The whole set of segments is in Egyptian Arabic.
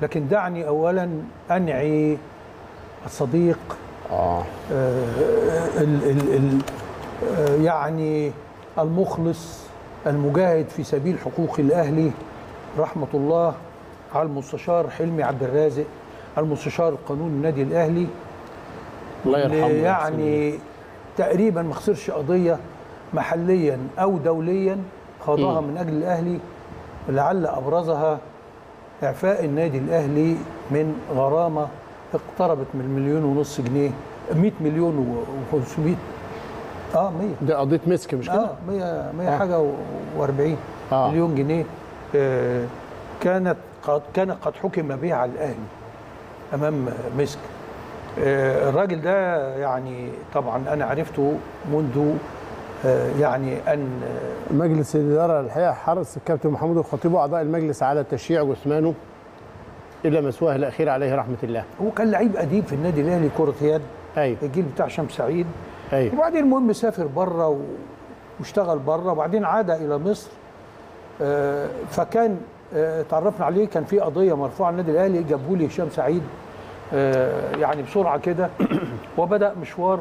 لكن دعني اولا انعي الصديق اه آه، ال ال ال آه، يعني المخلص المجاهد في سبيل حقوق الاهلي رحمه الله على المستشار حلمي عبد الرازق المستشار القانوني النادي الاهلي الله اللي يرحمه يعني تقريبا ما خسرش قضيه محليا او دوليا خاضها مم. من اجل الاهلي لعل ابرزها اعفاء النادي الاهلي من غرامه اقتربت من مليون ونص جنيه 100 مليون و500 اه 100 ده قضيه مسك مش كده؟ اه 100 100 آه. حاجه و40 آه. مليون جنيه آه كانت قد كان قد حكم بها على الاهلي امام مسك آه الراجل ده يعني طبعا انا عرفته منذ آه يعني ان مجلس الاداره الحقيقه حرص الكابتن محمود الخطيب واعضاء المجلس على تشييع جثمانه الى مثواه الاخير عليه رحمه الله هو كان لعيب قديم في النادي الاهلي كره يد ايوه الجيل بتاع شمس سعيد ايوه وبعدين المهم سافر بره و- واشتغل بره وبعدين عاد الى مصر آه، فكان آه، تعرفنا عليه كان في قضيه مرفوعه على النادي الاهلي جابوا لي هشام سعيد آه، يعني بسرعه كده وبدا مشوار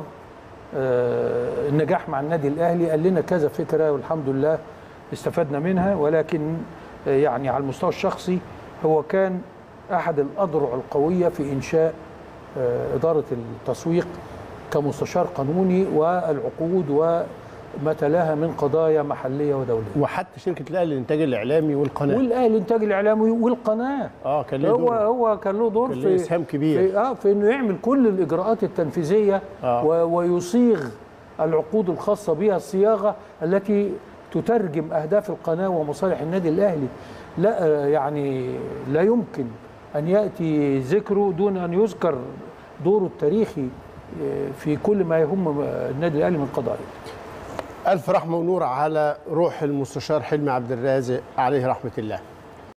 آه، النجاح مع النادي الاهلي قال لنا كذا فكره والحمد لله استفدنا منها ولكن آه، يعني على المستوى الشخصي هو كان احد الاذرع القويه في انشاء آه، اداره التسويق كمستشار قانوني والعقود وما تلاها من قضايا محليه ودوليه وحتى شركه الاهلي للانتاج الاعلامي والقناه والاهلي الانتاج الاعلامي والقناه اه كان له هو دور هو كان له دور كان له في إسهام كبير. في اه في انه يعمل كل الاجراءات التنفيذيه آه. و- ويصيغ العقود الخاصه بها الصياغه التي تترجم اهداف القناه ومصالح النادي الاهلي لا آه، يعني لا يمكن ان ياتي ذكره دون ان يذكر دوره التاريخي آه، في كل ما يهم النادي الاهلي من قضايا الف رحمه ونور على روح المستشار حلمي عبد الرازق عليه رحمه الله